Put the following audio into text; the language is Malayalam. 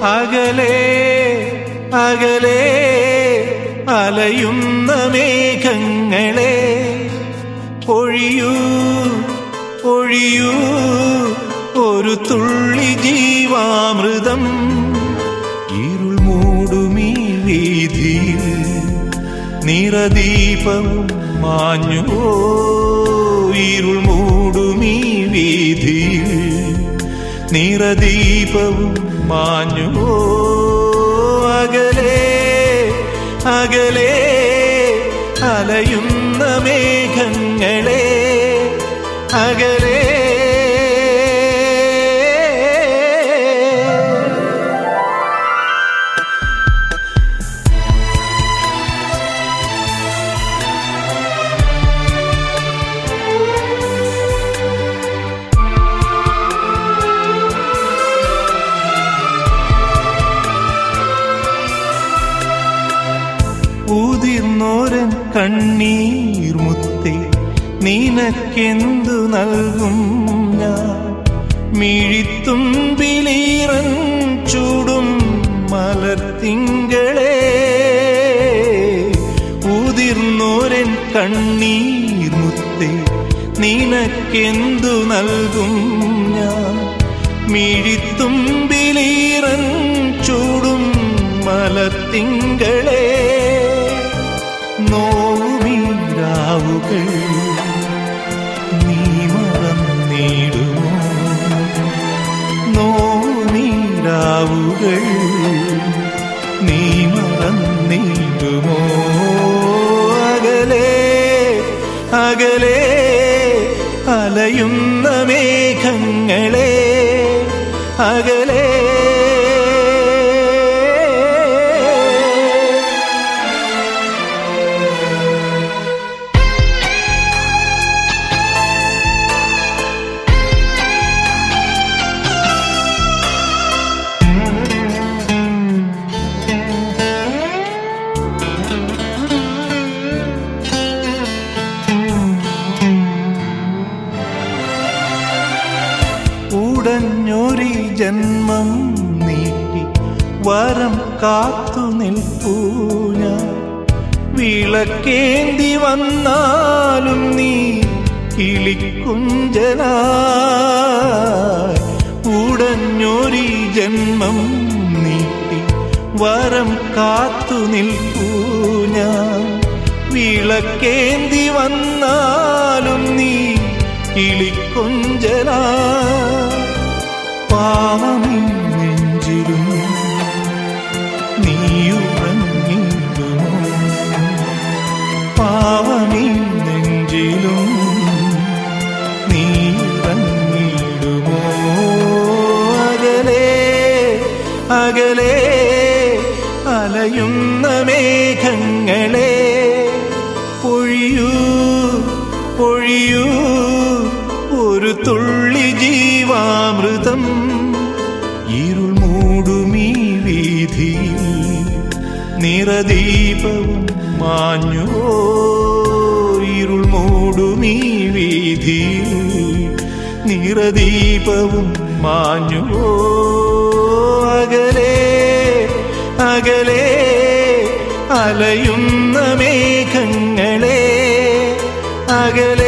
അകലെ അകലെ അലയുന്ന മേഘങ്ങളെ ഒഴിയൂ ഒഴിയൂ ഒരു തുള്ളി ജീവാമൃതം ഇരുൾ മൂടുമീ വീതിയിൽ നിറദീപവും മാഞ്ഞുവോ ഇരുൾ മൂടുമീ വീതിയിൽ നിറദീപവും മാഞ്ഞുവോ അകലെ അകലെ അലയുന്ന മേഘങ്ങളെ അകലെ ഊതിർന്നോരൻ കണ്ണീർ മുത്തേ നിനക്കെന്തു നൽകും ഞാൻ മിഴിത്തുമ്പിലീറൻ ചൂടും മലർത്തിങ്കളെ ഊതിർന്നോരൻ കണ്ണീർ മുത്തേ നിനക്കെന്തു നൽകും ഞാൻ മിഴിത്തുമ്പിലീറൻ ചൂടും മലത്തിങ്കളെ നോവുമീരാവുകൾ നീ മറന്നിടുമോ നോവുമീരാവുകൾ നീ മറന്നിടുമോ അകലെ അകലെ അലയുന്ന മേഘങ്ങളെ അകലെ ഉടഞ്ഞൊരി ജന്മം നീട്ടി വരം കാത്തു നിൽപ്പൂ ഞാൻ വിളക്കേന്തി വന്നാലും നീ കിളിക്കുഞ്ചലായി ഉടഞ്ഞൊരി ജന്മം നീട്ടി വരം കാത്തു നിൽപ്പൂ ഞാൻ വിളക്കേന്തി വന്നാലും നീ കിളിക്കൊഞ്ചല പാവമീ നെഞ്ചിലും നീയുറങ്ങിടുമോ പാവമീ നെഞ്ചിലും നീയുറങ്ങിടുമോ അകലെ അകലെ അലയുന്ന മേഘങ്ങളെ പൊഴിയൂ പൊഴിയൂ ഒരു തുള്ളി ജീവാമൃതം ഇരുൾ മൂടുമീ വീതി നിറദീപവും മാഞ്ഞുവോ ഇരുൾ മൂടുമീ വീതി നിറദീപവും മാഞ്ഞുവോ അകലെ അകലെ അലയുന്ന മേഘങ്ങളെ അകലെ